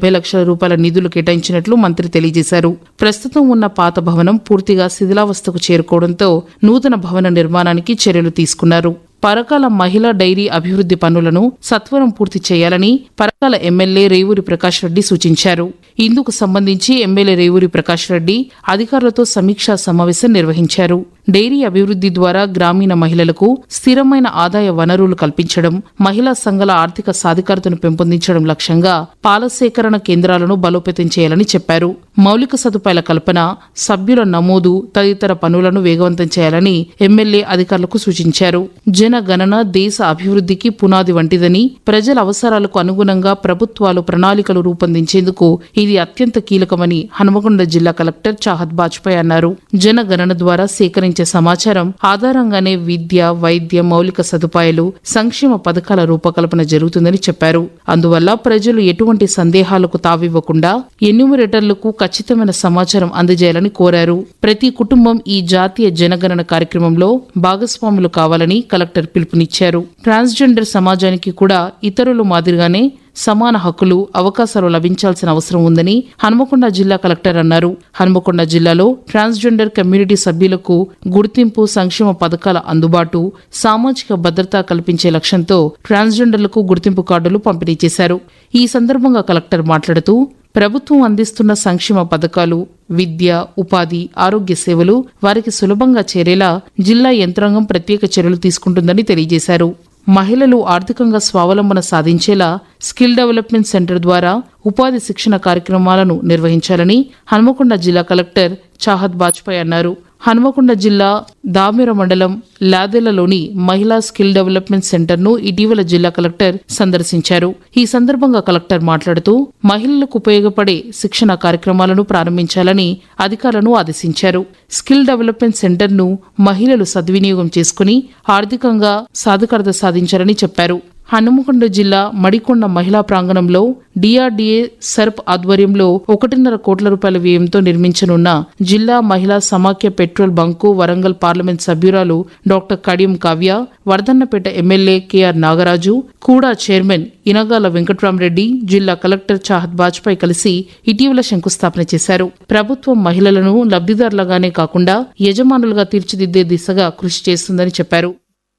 డెబ్బై లక్షల రూపాయల నిధులు కేటాయించినట్లు మంత్రి తెలియజేశారు ప్రస్తుతం ఉన్న పాత భవనం పూర్తిగా శిథిలావస్థకు చేరుకోవడంతో నూతన భవన నిర్మాణానికి చర్యలు తీసుకున్నారు పరకాల మహిళా డైరీ అభివృద్ది పనులను సత్వరం పూర్తి చేయాలని పరకాల ఎమ్మెల్యే రేవూరి ప్రకాష్ రెడ్డి సూచించారు ఇందుకు సంబంధించి ఎమ్మెల్యే రేవూరి ప్రకాష్ రెడ్డి అధికారులతో సమీక్షా సమావేశం నిర్వహించారు డైరీ అభివృద్ది ద్వారా గ్రామీణ మహిళలకు స్థిరమైన ఆదాయ వనరులు కల్పించడం మహిళా సంఘాల ఆర్థిక సాధికారతను పెంపొందించడం లక్ష్యంగా పాల సేకరణ కేంద్రాలను బలోపేతం చేయాలని చెప్పారు మౌలిక సదుపాయాల కల్పన సభ్యుల నమోదు తదితర పనులను వేగవంతం చేయాలని ఎమ్మెల్యే అధికారులకు సూచించారు జనగణన దేశ అభివృద్ధికి పునాది వంటిదని ప్రజల అవసరాలకు అనుగుణంగా ప్రభుత్వాలు ప్రణాళికలు రూపొందించేందుకు ఇది అత్యంత కీలకమని హనుమకొండ జిల్లా కలెక్టర్ చాహత్ బాజ్పాయ్ అన్నారు జనగణన ద్వారా సేకరించే సమాచారం ఆధారంగానే విద్య వైద్య మౌలిక సదుపాయాలు సంక్షేమ పథకాల రూపకల్పన జరుగుతుందని చెప్పారు అందువల్ల ప్రజలు ఎటువంటి సందేహాలకు తావివ్వకుండా ఎన్యూమరేటర్లకు ఖచ్చితమైన సమాచారం అందజేయాలని కోరారు ప్రతి కుటుంబం ఈ జాతీయ జనగణన కార్యక్రమంలో భాగస్వాములు కావాలని కలెక్టర్ పిలుపునిచ్చారు ట్రాన్స్జెండర్ సమాజానికి కూడా ఇతరులు మాదిరిగానే సమాన హక్కులు అవకాశాలు లభించాల్సిన అవసరం ఉందని హనుమకొండ జిల్లా కలెక్టర్ అన్నారు హనుమకొండ జిల్లాలో ట్రాన్స్జెండర్ కమ్యూనిటీ సభ్యులకు గుర్తింపు సంక్షేమ పథకాల అందుబాటు సామాజిక భద్రత కల్పించే లక్ష్యంతో ట్రాన్స్జెండర్లకు గుర్తింపు కార్డులు పంపిణీ చేశారు ఈ సందర్భంగా కలెక్టర్ మాట్లాడుతూ ప్రభుత్వం అందిస్తున్న సంక్షేమ పథకాలు విద్య ఉపాధి ఆరోగ్య సేవలు వారికి సులభంగా చేరేలా జిల్లా యంత్రాంగం ప్రత్యేక చర్యలు తీసుకుంటుందని తెలియజేశారు మహిళలు ఆర్థికంగా స్వావలంబన సాధించేలా స్కిల్ డెవలప్మెంట్ సెంటర్ ద్వారా ఉపాధి శిక్షణ కార్యక్రమాలను నిర్వహించాలని హనుమకొండ జిల్లా కలెక్టర్ చాహత్ బాజ్పాయ్ అన్నారు హనుమకొండ జిల్లా దామిర మండలం లాదెలలోని మహిళా స్కిల్ డెవలప్మెంట్ సెంటర్ ను ఇటీవల జిల్లా కలెక్టర్ సందర్శించారు ఈ సందర్భంగా కలెక్టర్ మాట్లాడుతూ మహిళలకు ఉపయోగపడే శిక్షణ కార్యక్రమాలను ప్రారంభించాలని అధికారులను ఆదేశించారు స్కిల్ డెవలప్మెంట్ సెంటర్ ను మహిళలు సద్వినియోగం చేసుకుని ఆర్థికంగా సాధికారత సాధించారని చెప్పారు హనుమకొండ జిల్లా మడికొండ మహిళా ప్రాంగణంలో డిఆర్డీఏ సర్ప్ ఆధ్వర్యంలో ఒకటిన్నర కోట్ల రూపాయల వ్యయంతో నిర్మించనున్న జిల్లా మహిళా సమాఖ్య పెట్రోల్ బంకు వరంగల్ పార్లమెంట్ సభ్యురాలు doctor Kadiyam Kavya Wardhannapet MLA KR Nagaraju కూడా చైర్మన్ ఇనగాల వెంకట్రామరెడ్డి జిల్లా కలెక్టర్ చాహత్ బాజ్పాయ్ కలిసి ఇటీవల శంకుస్థాపన చేశారు ప్రభుత్వం మహిళలను లబ్ధిదారులుగానే కాకుండా యజమానులుగా తీర్చిదిద్దే దిశగా కృషి చేస్తుందని చెప్పారు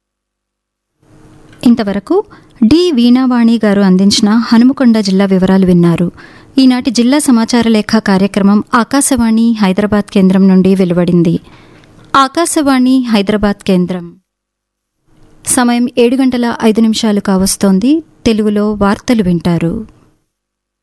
ఇంతవరకు డి వీణావాణి గారు అందించిన హనుమకొండ జిల్లా వివరాలు విన్నారు ఈనాటి జిల్లా సమాచార లేఖ కార్యక్రమం ఆకాశవాణి హైదరాబాద్ కేంద్రం నుండి వెలువడింది ఆకాశవాణి హైదరాబాద్ కేంద్రం సమయం ఏడు గంటల ఐదు నిమిషాలు కావస్తోంది తెలుగులో వార్తలు వింటారు